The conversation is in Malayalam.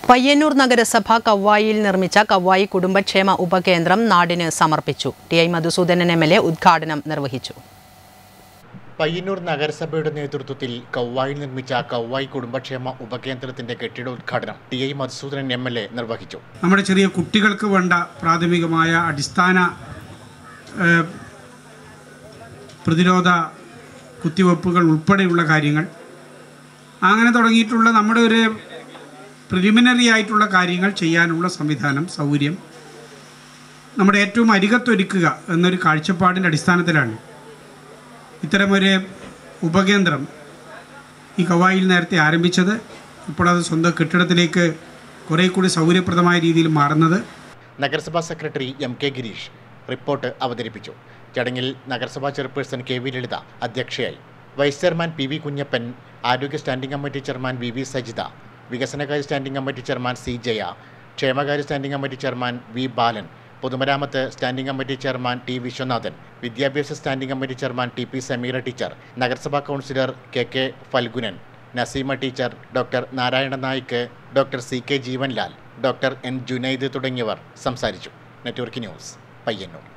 പയ്യന്നൂർ നഗരസഭ കവ്വായിയിൽ നിർമ്മിച്ച കവ്വായി കുടുംബക്ഷേമ ഉപകേന്ദ്രം നാടിന് സമർപ്പിച്ചു T I Madhusoodanan M L A ഉദ്ഘാടനം നിർവഹിച്ചു പയ്യന്നൂർ നഗരസഭയുടെ നേതൃത്വത്തിൽ കൗവായിൽ നിർമ്മിച്ച കൗവായി കുടുംബക്ഷേമ ഉപകേന്ദ്രത്തിന്റെ കെട്ടിട ഉദ്ഘാടനം T I Madhusoodanan M L A നിർവഹിച്ചു നമ്മുടെ ചെറിയ കുട്ടികൾക്ക് വേണ്ട പ്രാഥമികമായ അടിസ്ഥാന ഏഹ്, പ്രതിരോധ കുത്തിവെപ്പുകൾ ഉൾപ്പെടെയുള്ള കാര്യങ്ങൾ അങ്ങനെ തുടങ്ങിയിട്ടുള്ള നമ്മുടെ ഒരു പ്രിലിമിനറി ആയിട്ടുള്ള കാര്യങ്ങൾ ചെയ്യാനുള്ള സംവിധാനം സൗകര്യം നമ്മുടെ ഏറ്റവും അരികത്തൊരുക്കുക എന്നൊരു കാഴ്ചപ്പാടിൻ്റെ അടിസ്ഥാനത്തിലാണ് ഇത്തരമൊരു ഉപകേന്ദ്രം ഈ കവായിൽ നേരത്തെ ആരംഭിച്ചത് ഇപ്പോൾ അത് സ്വന്തം കെട്ടിടത്തിലേക്ക് കുറേ കൂടി സൗകര്യപ്രദമായ രീതിയിൽ മാറുന്നത് നഗരസഭാ secretary M K Girish report അവതരിപ്പിച്ചു ചടങ്ങിൽ നഗരസഭാ ചെയർപേഴ്സൺ കെ വി ലളിത അധ്യക്ഷയായി vice chairman P V Kunhappan ആരോഗ്യ standing committee chairman V V Sajitha വികസനകാര്യ standing committee chairman C Jaya ക്ഷേമകാര്യ standing committee chairman V Balan പൊതുമരാമത്ത് standing committee chairman T Viswanathan വിദ്യാഭ്യാസ standing committee chairman T P Sameera teacher നഗരസഭാ councillor K K Phalgunan Naseema teacher doctor Narayana Naik doctor C K Jeevanlal doctor N Junaid തുടങ്ങിയവർ സംസാരിച്ചു നെറ്റ്വർക്ക് ന്യൂസ് പയ്യന്നൂർ